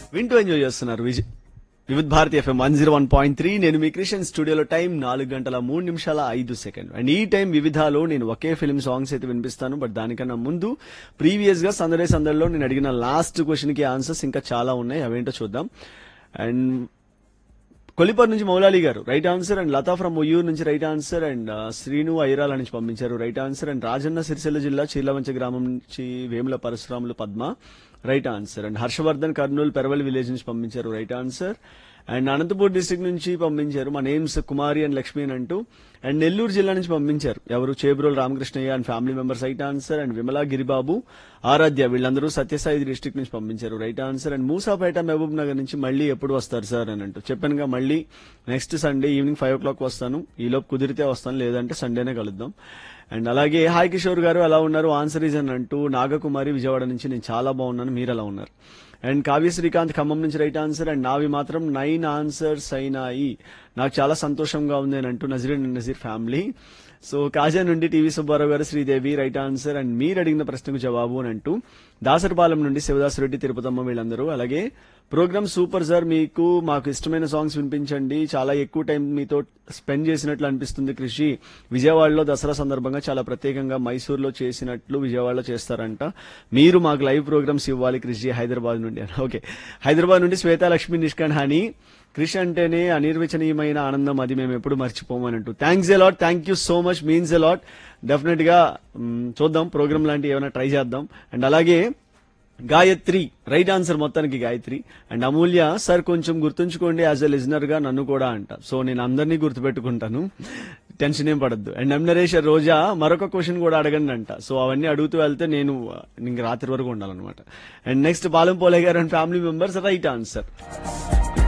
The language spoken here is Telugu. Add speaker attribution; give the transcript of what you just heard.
Speaker 1: వింటూ ఎంజాయ్ చేస్తున్నారు Vijay Vividh Bharati FM one zero one point three నేను మీ క్రిషన్ స్టూడియోలో టైం నాలుగు గంటల మూడు నిమిషాల ఐదు సెకండ్ అండ్ ఈ టైం వివిధాలో నేను ఒకే ఫిల్మ్ సాంగ్స్ అయితే వినిపిస్తాను బట్ దానికన్నా ముందు ప్రీవియస్ గా సందడే సందడిలో నేను అడిగిన లాస్ట్ క్వశ్చన్ కి ఆన్సర్స్ ఇంకా చాలా ఉన్నాయి అవేంటో చూద్దాం అండ్ కొలిపర్ నుంచి Moulali garu right answer and Latha from Vuyyuru నుంచి right answer and Srinu Airala నుంచి పంపించారు right answer and Rajanna Sircilla జిల్లా చీలవంచ గ్రామం నుంచి Vemula Parasuramulu Padma right answer and Harshavardhan Kurnool Peraval village నుంచి పంపించారు right answer and Anantapur district నుంచి పంపించారు మా నేమ్స్ కుమారి అండ్ లక్ష్మి అని అంటూ అండ్ నెల్లూరు జిల్లా నుంచి పంపించారు ఎవరు Chebrol Ramakrishnaiah and family members right answer and Vimala Giribabu Aradhya వీళ్ళందరూ సత్యసాయి డిస్ట్రిక్ట్ నుంచి పంపించారు right answer and Musapeta Mahabub Nagar నుంచి మళ్ళీ ఎప్పుడు వస్తారు సార్ అని అంటూ చెప్పానుగా మళ్ళీ next Sunday evening five o'clock వస్తాను ఈలోపు కుదిరితే వస్తాను లేదంటే సండేనే కలుద్దాం అండ్ అలాగే హాయ్ కిషోర్ గారు ఎలా ఉన్నారు ఆన్సర్ ఈజ్ అని అంటూ నాగకుమారి విజయవాడ నుంచి నేను చాలా బాగున్నాను మీరు ఎలా ఉన్నారు అండ్ కావ్య శ్రీకాంత్ ఖమ్మం నుంచి రైట్ ఆన్సర్ అండ్ నావి మాత్రం నైన్ ఆన్సర్స్ అయినాయి నాకు చాలా సంతోషంగా ఉంది అని అంటూ Nazreen and Nazeer family so Kaza నుండి టీవీ సుబ్బారావు గారు శ్రీదేవి రైట్ ఆన్సర్ అండ్ మీరు అడిగిన ప్రశ్నకు జవాబు అని అంటూ దాసరపాలెం నుండి శివదాస్ రెడ్డి తిరుపతమ్మ వీళ్ళందరూ అలాగే ప్రోగ్రామ్ సూపర్ సార్ మీకు మాకు ఇష్టమైన సాంగ్స్ వినిపించండి చాలా ఎక్కువ టైం మీతో స్పెండ్ చేసినట్లు అనిపిస్తుంది కృషి విజయవాడలో దసరా సందర్భంగా చాలా ప్రత్యేకంగా మైసూర్లో చేసినట్లు విజయవాడలో చేస్తారంట మీరు మాకు లైవ్ ప్రోగ్రామ్స్ ఇవ్వాలి కృషి హైదరాబాద్ నుండి ఓకే హైదరాబాద్ నుండి శ్వేతా లక్ష్మి నిష్కాన్ హాని క్రిష్ అంటేనే అనిర్వచనీయమైన ఆనందం అది మేము ఎప్పుడు మర్చిపోమని అంటూ thanks a lot thank you so much means a lot definite గా మ్, చూద్దాం ప్రోగ్రామ్ లాంటివి ఏమైనా ట్రై చేద్దాం అండ్ అలాగే గాయత్రి రైట్ ఆన్సర్ మొత్తానికి గాయత్రి అండ్ అమూల్య సార్ కొంచెం గుర్తుంచుకోండి యాజ్ ఎ లిజనర్ గా నన్ను కూడా అంట సో నేను అందరినీ గుర్తుపెట్టుకుంటాను టెన్షన్ ఏం పడద్దు అండ్ ఎం నరేష్ రోజా మరొక క్వశ్చన్ కూడా అడగండి అంట సో అవన్నీ అడుగుతూ వెళ్తే నేను ఇంక రాత్రి వరకు ఉండాలన్నమాట and next Palem Pole garu and family members right answer